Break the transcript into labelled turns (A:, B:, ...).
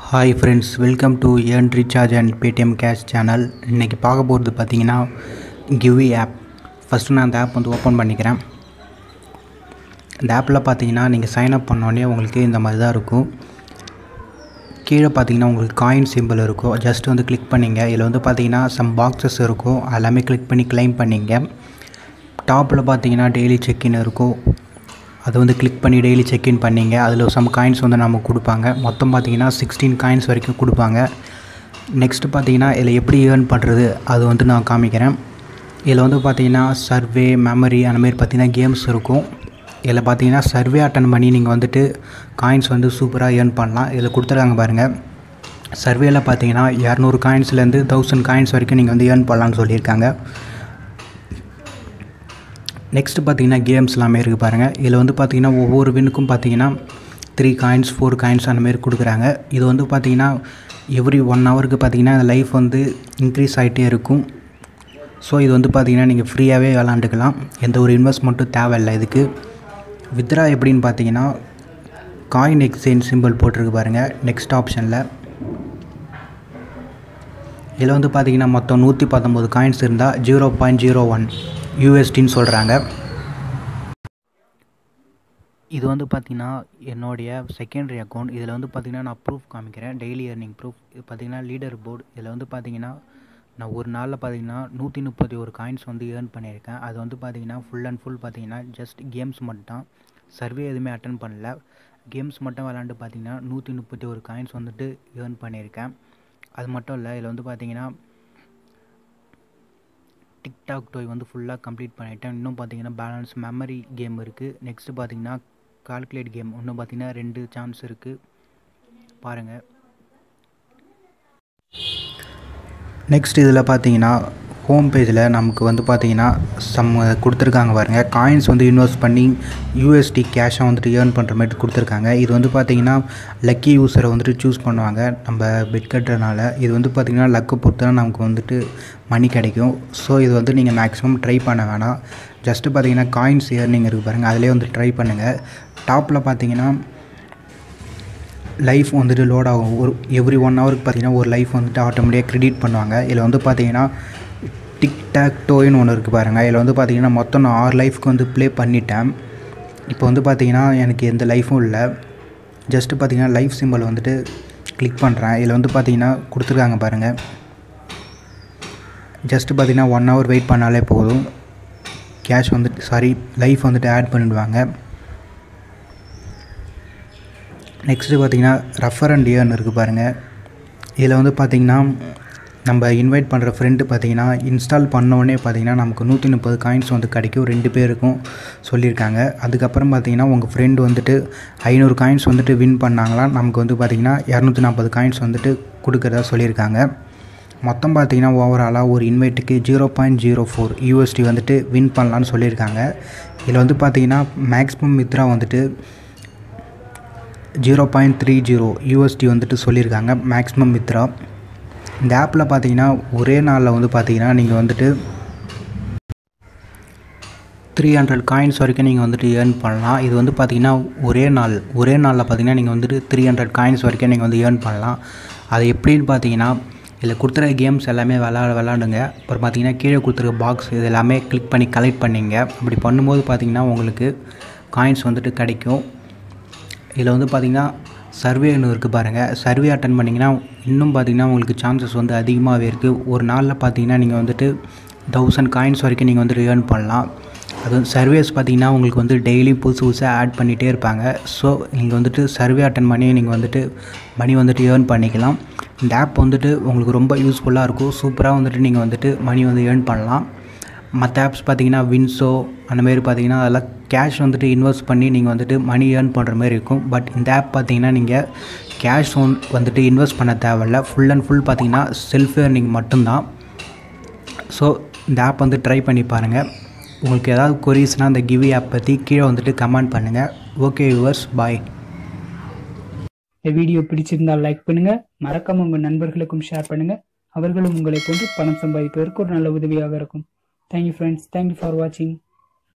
A: hi friends welcome to earn recharge and Paytm cash channel இன்றைக்கி பார்க்க போகிறது பார்த்தீங்கன்னா கிவி ஆப் ஃபஸ்ட்டு நான் அந்த ஆப் வந்து ஓப்பன் பண்ணிக்கிறேன் இந்த ஆப்பில் பார்த்தீங்கன்னா நீங்கள் சைன் அப் பண்ணோடனே உங்களுக்கு இந்த மாதிரி தான் இருக்கும் கீழே பார்த்தீங்கன்னா உங்களுக்கு காயின் சிம்பிள் இருக்கும் ஜஸ்ட் வந்து கிளிக் பண்ணிங்க இதில் வந்து பார்த்தீங்கன்னா சம் பாக்ஸஸ் இருக்கும் எல்லாமே கிளிக் பண்ணி கிளைம் பண்ணிங்க டாப்பில் பார்த்தீங்கன்னா டெய்லி செக்இன் இருக்கும் அதை வந்து கிளிக் பண்ணி டெய்லி செக்இன் பண்ணிங்க அதில் சம் காயின்ஸ் வந்து நமக்கு கொடுப்பாங்க மொத்தம் பார்த்தீங்கன்னா சிக்ஸ்டீன் காயின்ஸ் வரைக்கும் கொடுப்பாங்க நெக்ஸ்ட்டு பார்த்தீங்கன்னா இதில் எப்படி ஏர்ன் பண்ணுறது அது வந்து நான் காமிக்கிறேன் இதில் வந்து பார்த்தீங்கன்னா சர்வே மெமரி அந்த மாதிரி பார்த்தீங்கன்னா கேம்ஸ் இருக்கும் இதில் பார்த்தீங்கன்னா சர்வே அட்டன் பண்ணி நீங்கள் வந்துட்டு காயின்ஸ் வந்து சூப்பராக ஏர்ன் பண்ணலாம் இதில் கொடுத்துருக்காங்க பாருங்கள் சர்வேயில் பார்த்தீங்கன்னா இரநூறு காயின்ஸ்லேருந்து தௌசண்ட் காயின்ஸ் வரைக்கும் நீங்கள் வந்து ஏர்ன் பண்ணலான்னு சொல்லியிருக்காங்க நெக்ஸ்ட்டு பார்த்தீங்கன்னா கேம்ஸ் எல்லாமே இருக்குது பாருங்கள் இதில் வந்து பார்த்தீங்கன்னா ஒவ்வொரு வின்னுக்கும் பார்த்தீங்கன்னா த்ரீ காயின்ஸ் ஃபோர் காயின்ஸ் அந்த மாதிரி கொடுக்குறாங்க இது வந்து பார்த்தீங்கன்னா எவ்ரி ஒன் ஹவருக்கு பார்த்தீங்கன்னா லைஃப் வந்து இன்க்ரீஸ் ஆகிட்டே இருக்கும் ஸோ இது வந்து பார்த்தீங்கன்னா நீங்கள் ஃப்ரீயாகவே விளாண்டுக்கலாம் எந்த ஒரு இன்வெஸ்ட்மெண்ட்டும் தேவையில்லை இதுக்கு வித்ரா எப்படின்னு பார்த்தீங்கன்னா காயின் எக்ஸ்சேஞ்ச் சிம்பிள் போட்டிருக்கு பாருங்கள் நெக்ஸ்ட் ஆப்ஷனில் இதில் வந்து பார்த்தீங்கன்னா மொத்தம் நூற்றி பத்தொம்போது காயின்ஸ் இருந்தால் ஜீரோ பாயிண்ட் ஜீரோ ஒன் யூஎஸ்டின்னு சொல்கிறாங்க இது வந்து பார்த்திங்கன்னா என்னுடைய செகண்டரி அக்கௌண்ட் இதில் வந்து பார்த்திங்கன்னா நான் ப்ரூஃப் காமிக்கிறேன் டெய்லி ஏர்னிங் ப்ரூஃப் இது பார்த்திங்கன்னா லீடர் போர்டு இதில் வந்து பார்த்திங்கன்னா நான் ஒரு நாளில் பார்த்திங்கன்னா நூற்றி முப்பத்தி ஒரு காயின்ஸ் வந்து ஏர்ன் பண்ணியிருக்கேன் அது வந்து பார்த்திங்கன்னா ஃபுல் அண்ட் ஃபுல் பார்த்திங்கன்னா ஜஸ்ட் கேம்ஸ் மட்டும் சர்வே எதுவுமே அட்டன் பண்ணல கேம்ஸ் மட்டும் விளாண்டு பார்த்திங்கன்னா நூற்றி முப்பத்தி ஒரு காயின்ஸ் வந்துட்டு ஏர்ன் பண்ணியிருக்கேன் அது மட்டும் இல்லை இதில் வந்து பார்த்திங்கன்னா டிக்டாக் டோய் வந்து ஃபுல்லாக கம்ப்ளீட் பண்ணிட்டேன் இன்னும் பார்த்தீங்கன்னா பேலன்ஸ் மெமரி கேம் இருக்குது நெக்ஸ்ட்டு பார்த்தீங்கன்னா கால்குலேட் கேம் இன்னும் பார்த்தீங்கன்னா ரெண்டு சான்ஸ் இருக்குது பாருங்கள் நெக்ஸ்ட் இதில் பார்த்தீங்கன்னா ஹோம் பேஜில் நமக்கு வந்து பார்த்தீங்கன்னா சம் கொடுத்துருக்காங்க பாருங்கள் காயின்ஸ் வந்து இன்வெஸ்ட் பண்ணி யூஎஸ்டி கேஷாக வந்துட்டு ஏர்ன் பண்ணுற மாதிரி கொடுத்துருக்காங்க இது வந்து பார்த்தீங்கன்னா லக்கி யூஸரை வந்துட்டு சூஸ் பண்ணுவாங்க நம்ம பெட் கட்டுறதுனால இது வந்து பார்த்திங்கன்னா லக்கு பொறுத்து தான் நமக்கு வந்துட்டு மணி கிடைக்கும் ஸோ இது வந்து நீங்கள் மேக்ஸிமம் ட்ரை பண்ண வேணாம் ஜஸ்ட்டு பார்த்தீங்கன்னா காயின்ஸ் ஏர்னிங் இருக்குது பாருங்கள் அதிலே வந்து ட்ரை பண்ணுங்கள் டாப்பில் பார்த்தீங்கன்னா லைஃப் வந்துட்டு லோட் ஆகும் ஒரு எவ்ரி ஒன் ஹவருக்கு பார்த்தீங்கன்னா ஒரு லைஃப் வந்துட்டு ஆட்டோமேட்டிக்காக க்ரெடிட் பண்ணுவாங்க இதில் வந்து பார்த்தீங்கன்னா டிக்டாக் டோயின்னு ஒன்று இருக்குது பாருங்கள் இதில் வந்து பார்த்தீங்கன்னா மொத்தம் நான் ஆறு லைஃப்க்கு வந்து ப்ளே பண்ணிட்டேன் இப்போ வந்து பார்த்தீங்கன்னா எனக்கு எந்த லைஃப்பும் இல்லை ஜஸ்ட்டு பார்த்தீங்கன்னா லைஃப் சிம்பிள் வந்துட்டு கிளிக் பண்ணுறேன் இதில் வந்து பார்த்தீங்கன்னா கொடுத்துருக்காங்க பாருங்கள் ஜஸ்ட்டு பார்த்தீங்கன்னா ஒன் ஹவர் வெயிட் பண்ணாலே போதும் கேஷ் வந்துட்டு சாரி லைஃப் வந்துட்டு ஆட் பண்ணிவிடுவாங்க நெக்ஸ்ட்டு பார்த்தீங்கன்னா ரெஃபர் அண்ட் இயர்னு இருக்குது பாருங்கள் இதில் வந்து பார்த்திங்கன்னா நம்ம இன்வைட் பண்ணுற ஃப்ரெண்டு பார்த்தீங்கன்னா இன்ஸ்டால் பண்ணோடனே பார்த்தீங்கன்னா நமக்கு நூற்றி முப்பது காயின்ஸ் வந்து கிடைக்கும் ரெண்டு பேருக்கும் சொல்லியிருக்காங்க அதுக்கப்புறம் பார்த்தீங்கன்னா உங்கள் ஃப்ரெண்டு வந்துட்டு ஐநூறு காயின்ஸ் வந்துட்டு வின் பண்ணாங்களாம் நமக்கு வந்து பார்த்திங்கன்னா இரநூத்தி நாற்பது காயின்ஸ் வந்துட்டு கொடுக்குறதா சொல்லியிருக்காங்க மொத்தம் பார்த்தீங்கன்னா ஓவராலாக ஒரு இன்வைட்டுக்கு zero point zero four USD வந்துட்டு வின் பண்ணலான்னு சொல்லியிருக்காங்க இதில் வந்து பார்த்தீங்கன்னா மேக்ஸிமம் வித்ரா வந்துட்டு zero point three zero USD வந்துட்டு சொல்லியிருக்காங்க மேக்ஸிமம் வித்ரா இந்த ஆப்பில் பார்த்தீங்கன்னா ஒரே நாளில் வந்து பார்த்தீங்கன்னா நீங்கள் வந்துட்டு த்ரீ ஹண்ட்ரட் காயின்ஸ் வரைக்கும் நீங்கள் வந்துட்டு ஏர்ன் பண்ணலாம் இது வந்து பார்த்தீங்கன்னா ஒரே நாள் ஒரே நாளில் பார்த்தீங்கன்னா நீங்கள் வந்துட்டு த்ரீ ஹண்ட்ரட் காயின்ஸ் வரைக்கும் நீங்கள் வந்து ஏர்ன் பண்ணலாம் அது எப்படின்னு பார்த்தீங்கன்னா இதில் கொடுத்துருக்க கேம்ஸ் எல்லாமே விளாட விளாடுங்க அப்புறம் பார்த்தீங்கன்னா கீழே கொடுத்துருக்க பாக்ஸ் இது எல்லாமே கிளிக் பண்ணி கலெக்ட் பண்ணிங்க அப்படி பண்ணும்போது பார்த்தீங்கன்னா உங்களுக்கு காயின்ஸ் வந்துட்டு கிடைக்கும் இதில் வந்து பார்த்திங்கன்னா சர்வேன்னு இருக்குது பாருங்கள் சர்வே அட்டன் பண்ணிங்கன்னா இன்னும் பார்த்திங்கன்னா உங்களுக்கு சான்சஸ் வந்து அதிகமாகவே இருக்குது ஒரு நாளில் பார்த்தீங்கன்னா நீங்கள் வந்துட்டு தௌசண்ட் காயின்ஸ் வரைக்கும் நீங்கள் வந்துட்டு ஏர்ன் பண்ணலாம் அது சர்வேஸ் பார்த்திங்கன்னா உங்களுக்கு வந்து டெய்லி புதுசு புதுசாக ஆட் பண்ணிகிட்டே இருப்பாங்க ஸோ நீங்கள் வந்துட்டு சர்வே அட்டன் பண்ணி நீங்கள் வந்துட்டு மணி வந்துட்டு ஏர்ன் பண்ணிக்கலாம் இந்த ஆப் வந்துட்டு உங்களுக்கு ரொம்ப யூஸ்ஃபுல்லாக இருக்கும் சூப்பராக வந்துட்டு நீங்கள் வந்துட்டு மணி வந்து ஏர்ன் பண்ணலாம் மற்ற ஆப்ஸ் பார்த்தீங்கன்னா வின்ஸோ அந்த மாதிரி பார்த்தீங்கன்னா அதெல்லாம் கேஷ் வந்துட்டு இன்வெஸ்ட் பண்ணி நீங்கள் வந்துட்டு மணி ஏர்ன் பண்ணுற மாதிரி இருக்கும் பட் இந்த ஆப் பார்த்தீங்கன்னா நீங்கள் கேஷ் ஒன் வந்துட்டு இன்வெஸ்ட் பண்ண தேவையில்ல ஃபுல் அண்ட் ஃபுல் பார்த்தீங்கன்னா செல்ஃப் ஏர்னிங் மட்டும்தான் ஸோ இந்த ஆப் வந்து ட்ரை பண்ணி பாருங்கள் உங்களுக்கு ஏதாவது கொரிஸ்னால் இந்த கிவி ஆப் பற்றி கீழே வந்துட்டு கமெண்ட் பண்ணுங்கள் ஓகே யூவர்ஸ் பாய்
B: இந்த வீடியோ பிடிச்சிருந்தால் லைக் பண்ணுங்க மறக்காம உங்க நண்பர்களுக்கும் ஷேர் பண்ணுங்க அவர்களும் உங்களை கொண்டு பணம் சம்பாதிப்பதற்கு ஒரு நல்ல உதவியாக இருக்கும் தேங்க்யூ ஃப்ரெண்ட்ஸ் தேங்க்யூ ஃபார் வாட்சிங்